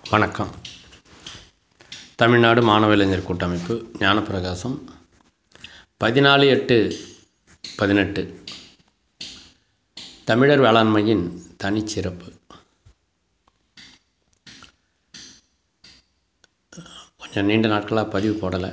வணக்கம் தமிழ்நாடு மாணவ இளைஞர் கூட்டமைப்பு ஞானப்பிரகாசம் பதினாலு எட்டு பதினெட்டு தமிழர் வேளாண்மையின் தனிச்சிறப்பு கொஞ்சம் நீண்ட நாட்களாக பதிவு போடலை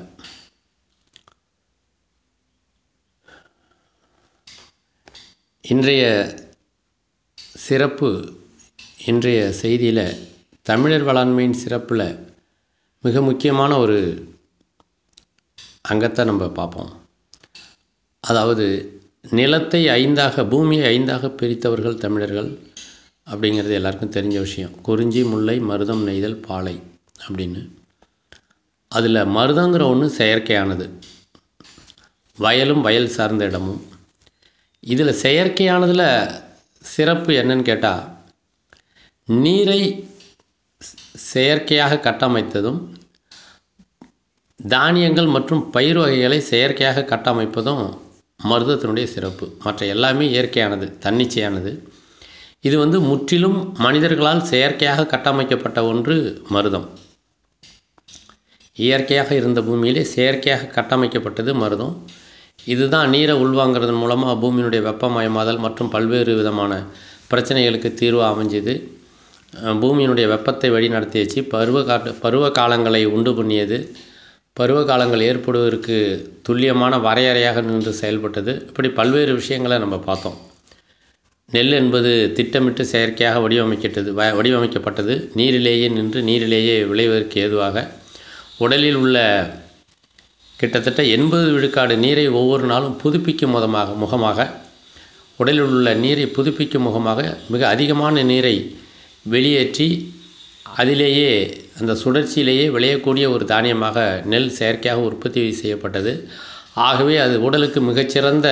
இன்றைய சிறப்பு இன்றைய செய்தியில் தமிழர் வேளாண்மையின் சிறப்பில் மிக முக்கியமான ஒரு அங்கத்தை நம்ம பார்ப்போம் அதாவது நிலத்தை ஐந்தாக பூமியை ஐந்தாக பிரித்தவர்கள் தமிழர்கள் அப்படிங்கிறது எல்லாருக்கும் தெரிஞ்ச விஷயம் குறிஞ்சி முல்லை மருதம் நெய்தல் பாலை அப்படின்னு அதில் மருதங்கிற ஒன்று செயற்கையானது வயலும் வயல் சார்ந்த இடமும் இதில் செயற்கையானதில் சிறப்பு என்னன்னு கேட்டால் நீரை செயற்கையாக கட்டமைத்ததும் தானியங்கள் மற்றும் பயிர் வகைகளை செயற்கையாக கட்டமைப்பதும் மருதத்தினுடைய சிறப்பு மற்ற எல்லாமே இயற்கையானது தன்னிச்சையானது இது வந்து முற்றிலும் மனிதர்களால் செயற்கையாக கட்டமைக்கப்பட்ட ஒன்று மருதம் இயற்கையாக இருந்த பூமியிலே செயற்கையாக கட்டமைக்கப்பட்டது மருதம் இதுதான் நீரை உள்வாங்கிறதன் மூலமாக பூமியினுடைய வெப்பமயமாதல் மற்றும் பல்வேறு விதமான பிரச்சனைகளுக்கு தீர்வாக அமைஞ்சது பூமியினுடைய வெப்பத்தை வழிநடத்தியச்சு பருவ காட்டு பருவ காலங்களை உண்டு பண்ணியது பருவ காலங்கள் ஏற்படுவதற்கு துல்லியமான வரையறையாக நின்று செயல்பட்டது இப்படி பல்வேறு விஷயங்களை நம்ம பார்த்தோம் நெல் என்பது திட்டமிட்டு செயற்கையாக வடிவமைக்கப்பட்டது வ வடிவமைக்கப்பட்டது நீரிலேயே நின்று நீரிலேயே விளைவதற்கு ஏதுவாக உடலில் உள்ள கிட்டத்தட்ட எண்பது விழுக்காடு நீரை ஒவ்வொரு நாளும் புதுப்பிக்கும் முகமாக முகமாக உடலில் உள்ள நீரை புதுப்பிக்கும் முகமாக மிக அதிகமான நீரை வெளியேற்றி அதிலேயே அந்த சுழற்சியிலேயே விளையக்கூடிய ஒரு தானியமாக நெல் செயற்கையாக உற்பத்தி செய்யப்பட்டது ஆகவே அது உடலுக்கு மிகச்சிறந்த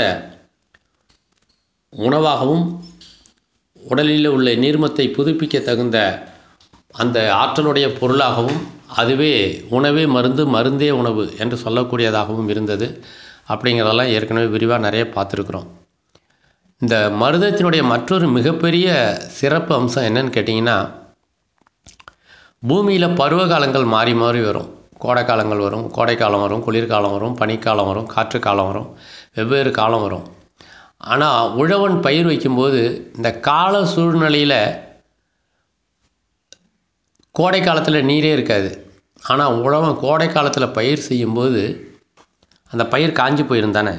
உணவாகவும் உடலில் உள்ள நீர்மத்தை புதுப்பிக்க தகுந்த அந்த ஆற்றலுடைய பொருளாகவும் அதுவே உணவே மருந்து மருந்தே உணவு என்று சொல்லக்கூடியதாகவும் இருந்தது அப்படிங்கிறதெல்லாம் ஏற்கனவே விரிவாக நிறைய பார்த்துருக்குறோம் இந்த மருதத்தினுடைய மற்றொரு மிகப்பெரிய சிறப்பு அம்சம் என்னன்னு கேட்டிங்கன்னா பூமியில் பருவ காலங்கள் மாறி மாறி வரும் கோடைக்காலங்கள் வரும் கோடைக்காலம் வரும் குளிர்காலம் வரும் பனிக்காலம் வரும் காற்று காலம் வரும் வெவ்வேறு காலம் வரும் ஆனால் உழவன் பயிர் வைக்கும்போது இந்த கால சூழ்நிலையில் கோடை காலத்தில் நீரே இருக்காது ஆனால் உழவன் கோடை காலத்தில் பயிர் செய்யும்போது அந்த பயிர் காஞ்சி போயிருந்தானே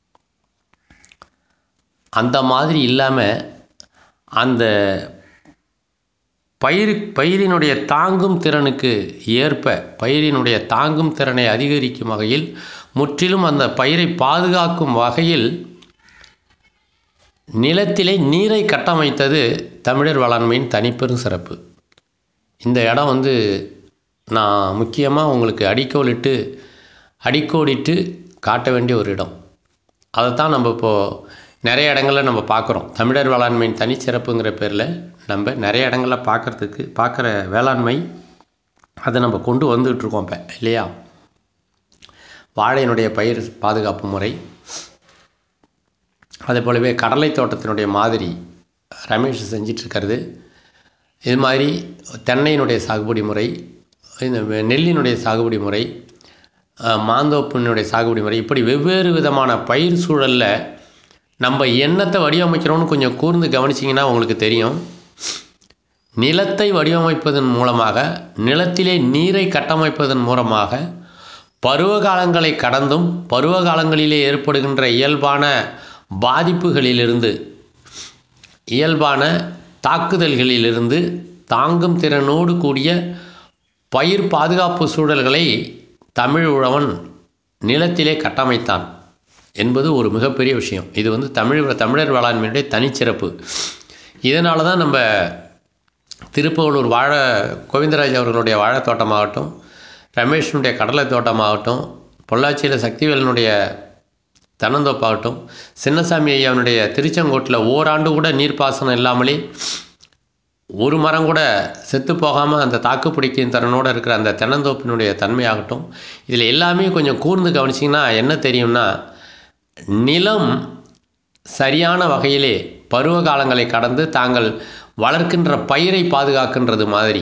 அந்த மாதிரி இல்லாமல் அந்த பயிர் பயிரினுடைய தாங்கும் திறனுக்கு ஏற்ப பயிரினுடைய தாங்கும் திறனை அதிகரிக்கும் வகையில் முற்றிலும் அந்த பயிரை பாதுகாக்கும் வகையில் நிலத்திலே நீரை கட்டமைத்தது தமிழர் வேளாண்மையின் தனிப்பெரும் சிறப்பு இந்த இடம் வந்து நான் முக்கியமாக உங்களுக்கு அடிக்கோலிட்டு அடிக்கோடிட்டு காட்ட வேண்டிய ஒரு இடம் அதைத்தான் நம்ம இப்போது நிறைய இடங்களில் நம்ம பார்க்குறோம் தமிழர் வேளாண்மையின் தனிச்சிறப்புங்கிற பேரில் நம்ம நிறைய இடங்களில் பார்க்குறதுக்கு பார்க்குற வேளாண்மை அதை நம்ம கொண்டு வந்துகிட்ருக்கோம் இப்போ இல்லையா வாழையினுடைய பயிர் பாதுகாப்பு முறை அதே போலவே கடலை தோட்டத்தினுடைய மாதிரி ரமேஷ் செஞ்சிட்ருக்கிறது இது மாதிரி தென்னையினுடைய சாகுபடி முறை இந்த நெல்லினுடைய சாகுபடி முறை மாந்தோப்பினுடைய சாகுபடி முறை இப்படி வெவ்வேறு விதமான பயிர் சூழலில் நம்ம எண்ணத்தை வடிவமைக்கிறோம்னு கொஞ்சம் கூர்ந்து கவனிச்சிங்கன்னா உங்களுக்கு தெரியும் நிலத்தை வடிவமைப்பதன் மூலமாக நிலத்திலே நீரை கட்டமைப்பதன் மூலமாக பருவ காலங்களை கடந்தும் பருவ காலங்களிலே ஏற்படுகின்ற இயல்பான பாதிப்புகளிலிருந்து இயல்பான தாக்குதல்களிலிருந்து தாங்கும் திறனோடு கூடிய பயிர் பாதுகாப்பு சூழல்களை தமிழ் உழவன் நிலத்திலே கட்டமைத்தான் என்பது ஒரு மிகப்பெரிய விஷயம் இது வந்து தமிழ் தமிழர் வேளாண்மையுடைய தனிச்சிறப்பு இதனால தான் நம்ம திருப்பவளூர் வாழை கோவிந்தராஜ் அவர்களுடைய வாழைத்தோட்டமாகட்டும் ரமேஷனுடைய கடலை தோட்டமாகட்டும் பொள்ளாச்சியில் சக்திவேலனுடைய தென்னந்தோப்பாகட்டும் சின்னசாமி ஐயாவுடைய திருச்செங்கோட்டில் ஓராண்டு கூட நீர்ப்பாசனம் இல்லாமலே ஒரு மரம் கூட செத்து போகாமல் அந்த தாக்கு பிடிக்கும் திறனோடு இருக்கிற அந்த தென்னந்தோப்பினுடைய தன்மையாகட்டும் இதில் எல்லாமே கொஞ்சம் கூர்ந்து கவனிச்சிங்கன்னா என்ன தெரியும்னா நிலம் சரியான வகையிலே பருவ காலங்களை கடந்து தாங்கள் வளர்க்கின்ற பயிரை பாதுகாக்கின்றது மாதிரி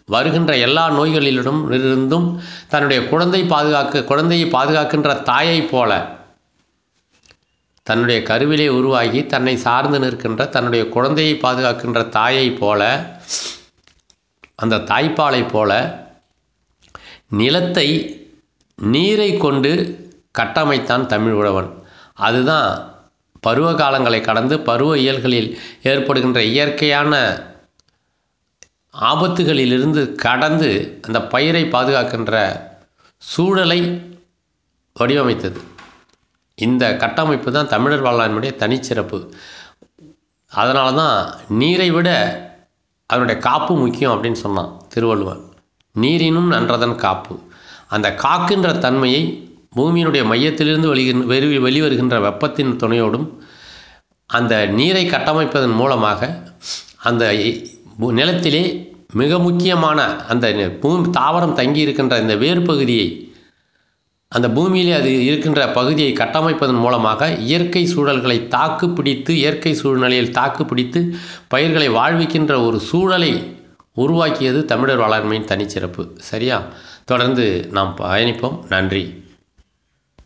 வருகின்ற எல்லா நோய்களிலும் இருந்தும் தன்னுடைய குழந்தை பாதுகாக்க குழந்தையை பாதுகாக்கின்ற தாயைப் போல தன்னுடைய கருவிலே உருவாகி தன்னை சார்ந்து நிற்கின்ற தன்னுடைய குழந்தையை பாதுகாக்கின்ற தாயைப் போல அந்த தாய்ப்பாலைப் போல நிலத்தை நீரை கொண்டு கட்டமைத்தான் தமிழ் உழவன் அதுதான் பருவ காலங்களை கடந்து பருவ இயல்களில் ஏற்படுகின்ற இயற்கையான ஆபத்துகளிலிருந்து கடந்து அந்த பயிரை பாதுகாக்கின்ற சூழலை வடிவமைத்தது இந்த கட்டமைப்பு தான் தமிழர் வரலாற்றினுடைய தனிச்சிறப்பு அதனால தான் நீரை விட அதனுடைய காப்பு முக்கியம் அப்படின்னு சொன்னான் திருவள்ளுவர் நீரினும் நன்றதன் காப்பு அந்த காக்கின்ற தன்மையை பூமியினுடைய மையத்திலிருந்து வெளிகின்ற வெளி வெளிவருகின்ற வெப்பத்தின் துணையோடும் அந்த நீரை கட்டமைப்பதன் மூலமாக அந்த இ- பு- நிலத்திலே மிக முக்கியமான அந்த நி- பூமி தாவரம் தங்கி இருக்கின்ற இந்த வேர் பகுதியை அந்த பூமியிலே அது இருக்கின்ற பகுதியை கட்டமைப்பதன் மூலமாக இயற்கை சூழல்களை தாக்கு பிடித்து இயற்கை சூழ்நிலையில் தாக்கு பிடித்து பயிர்களை வாழ்விக்கின்ற ஒரு சூழலை உருவாக்கியது தமிழர் வளர்மையின் தனிச்சிறப்பு சரியா தொடர்ந்து நாம் பயணிப்போம் நன்றி